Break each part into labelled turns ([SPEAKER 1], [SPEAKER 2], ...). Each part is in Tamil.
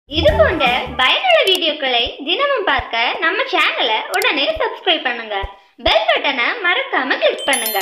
[SPEAKER 1] இது போன்ற பயனுள்ள வீடியோக்களை தினமும் பார்க்க நம்ம சேனலை உடனே சப்ஸ்கிரைப் பண்ணுங்க பெல் பட்டனை மறக்காம கிளிக் பண்ணுங்க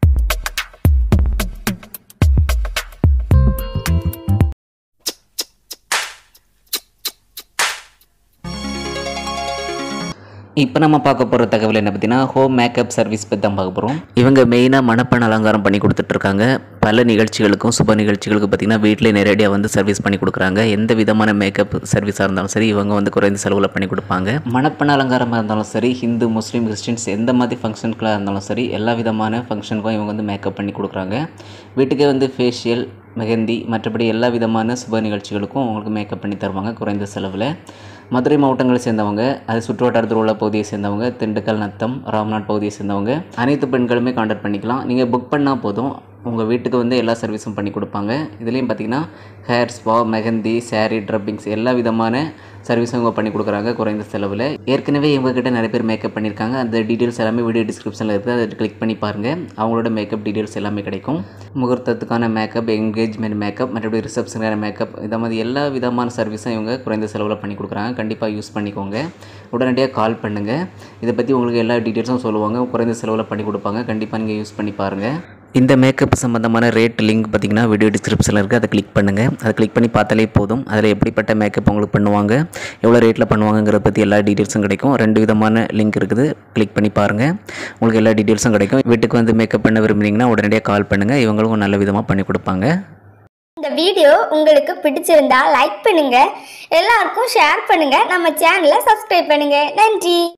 [SPEAKER 2] இப்போ நம்ம பார்க்க போகிற தகவல் என்ன பார்த்தீங்கன்னா ஹோம் மேக்கப் சர்வீஸ் பற்றி தான் பார்க்க போகிறோம் இவங்க மெயினாக மணப்பெண் அலங்காரம் பண்ணி கொடுத்துட்ருக்காங்க பல நிகழ்ச்சிகளுக்கும் சுப நிகழ்ச்சிகளுக்கு பார்த்திங்கன்னா வீட்டிலே நேரடியாக வந்து சர்வீஸ் பண்ணி கொடுக்குறாங்க எந்த விதமான மேக்கப் சர்வீஸாக இருந்தாலும் சரி இவங்க வந்து குறைந்த செலவில் பண்ணி கொடுப்பாங்க மணப்பெண் அலங்காரமாக இருந்தாலும் சரி ஹிந்து முஸ்லீம் கிறிஸ்டின்ஸ் எந்த மாதிரி ஃபங்க்ஷனுக்குலாம் இருந்தாலும் சரி எல்லா விதமான ஃபங்க்ஷனுக்கும் இவங்க வந்து மேக்கப் பண்ணி கொடுக்குறாங்க வீட்டுக்கே வந்து ஃபேஷியல் மெஹந்தி மற்றபடி எல்லா விதமான சுப நிகழ்ச்சிகளுக்கும் உங்களுக்கு மேக்கப் பண்ணி தருவாங்க குறைந்த செலவில் மதுரை மாவட்டங்களை சேர்ந்தவங்க அது சுற்றுவட்டாரத்தில் உள்ள பகுதியை சேர்ந்தவங்க திண்டுக்கல் நத்தம் ராம்நாட் பகுதியை சேர்ந்தவங்க அனைத்து பெண்களுமே காண்டாக்ட் பண்ணிக்கலாம் நீங்கள் புக் பண்ணால் போதும் உங்கள் வீட்டுக்கு வந்து எல்லா சர்வீஸும் பண்ணி கொடுப்பாங்க இதுலேயும் பார்த்தீங்கன்னா hair spa mehndi saree drapings எல்லா விதமான சர்வீஸும் இவங்க பண்ணி கொடுக்குறாங்க குறைந்த செலவில் ஏற்கனவே இவங்ககிட்ட நிறைய பேர் மேக்கப் பண்ணியிருக்காங்க அந்த டீட்டெயில்ஸ் எல்லாமே வீடியோ டிஸ்கிரிப்ஷனில் இருக்குது அதை கிளிக் பண்ணி பாருங்கள் அவங்களோட மேக்கப் டீட்டெயில்ஸ் எல்லாமே கிடைக்கும் முகூர்த்தத்துக்கான மேக்கப் என்கேஜ்மெண்ட் மேக்கப் மற்றபடி ரிசப்ஷனுக்கான மேக்கப் இந்த மாதிரி எல்லா விதமான சர்வீஸும் இவங்க குறைந்த செலவில் பண்ணி கொடுக்குறாங்க கண்டிப்பாக யூஸ் பண்ணிக்கோங்க உடனடியாக கால் பண்ணுங்கள் இதை பற்றி உங்களுக்கு எல்லா டீட்டெயில்ஸும் சொல்லுவாங்க குறைந்த செலவில் பண்ணி கொடுப்பாங்க கண்டிப்பாக நீங்கள் யூஸ் பண்ணி பாருங்கள் இந்த மேக்கப் சம்மந்தமான ரேட் லிங்க் பார்த்தீங்கன்னா வீடியோ டிஸ்கிரிப்ஷனில் இருக்குது அதை கிளிக் பண்ணுங்கள் அதை கிளிக் பண்ணி பார்த்தாலே போதும் அதில் எப்படிப்பட்ட மேக்கப் உங்களுக்கு பண்ணுவாங்க எவ்வளோ ரேட்டில் பண்ணுவாங்கங்கிறத பற்றி எல்லா டீட்டெயில்ஸும் கிடைக்கும் ரெண்டு விதமான லிங்க் இருக்குது கிளிக் பண்ணி பாருங்கள் உங்களுக்கு எல்லா டீட்டெயில்ஸும் கிடைக்கும் வீட்டுக்கு வந்து மேக்கப் பண்ண விரும்புனீங்கன்னா உடனடியாக கால் பண்ணுங்கள் இவங்களும் நல்ல விதமாக பண்ணி கொடுப்பாங்க
[SPEAKER 3] இந்த வீடியோ உங்களுக்கு பிடிச்சிருந்தா லைக் பண்ணுங்க எல்லாருக்கும் ஷேர் பண்ணுங்க நம்ம சேனலை சப்ஸ்கிரைப் பண்ணுங்க நன்றி